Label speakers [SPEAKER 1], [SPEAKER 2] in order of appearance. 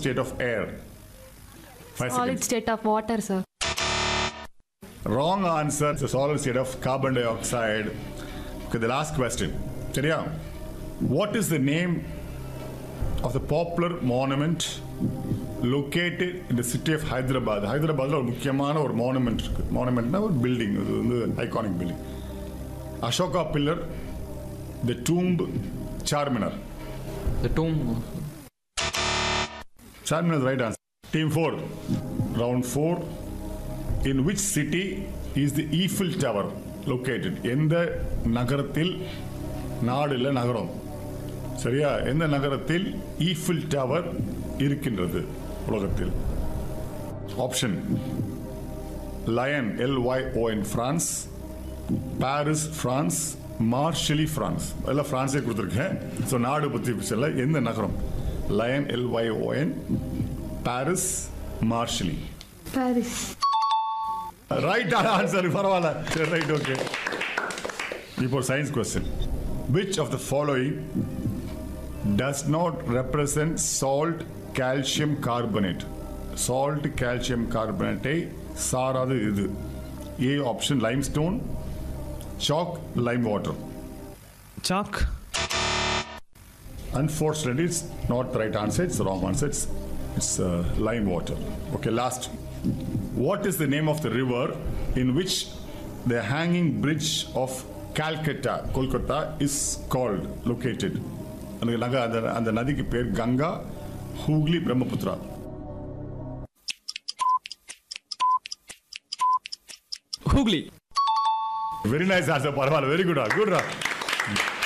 [SPEAKER 1] state of air? Five
[SPEAKER 2] Solid
[SPEAKER 1] seconds.
[SPEAKER 2] state of water, sir.
[SPEAKER 1] Wrong answer. It's a solid state of carbon dioxide. Okay, the last question. சரியா What is the name of the popular monument located in the city of Hyderabad? ஹைதராபாத்ல ஒரு முக்கியமான ஒரு monument இருக்கு மானுமெண்ட்னா ஒரு building இது வந்து iconic building Ashoka pillar the tomb Charminar
[SPEAKER 3] The tomb.
[SPEAKER 1] Charminar is the right answer. Team 4, round 4. In which city is the Eiffel Tower located? எந்த நகரத்தில் நாடு இல்லை நகரம் சரியா எந்த நகரத்தில் ஈஃபில் டவர் இருக்கின்றது உலகத்தில் option Lyon LYON France Paris France Marseille France எல்லாம் பிரான்ஸே கொடுத்துருக்கேன் ஸோ நாடு பற்றி சொல்ல எந்த நகரம் Lyon LYON Paris Marseille
[SPEAKER 2] Paris.
[SPEAKER 1] Right answer பரவாயில்ல சரி ரைட் ஓகே இப்போ science question which of the following does not represent salt calcium carbonate salt calcium கார்பனேட்டை சாராது இது A option limestone chalk lime water
[SPEAKER 4] Chalk.
[SPEAKER 1] unfortunately it's not the right answer it's the wrong answer it's, it's uh, lime water okay last what is the name of the river in which the hanging bridge of calcutta kolkata is called located அந்த நக அந்த அந்த நதிக்கு பேர் Ganga Hooghly Brahmaputra
[SPEAKER 4] Hooghly.
[SPEAKER 1] Very nice answer பரவாயில்ல very good குட்ரா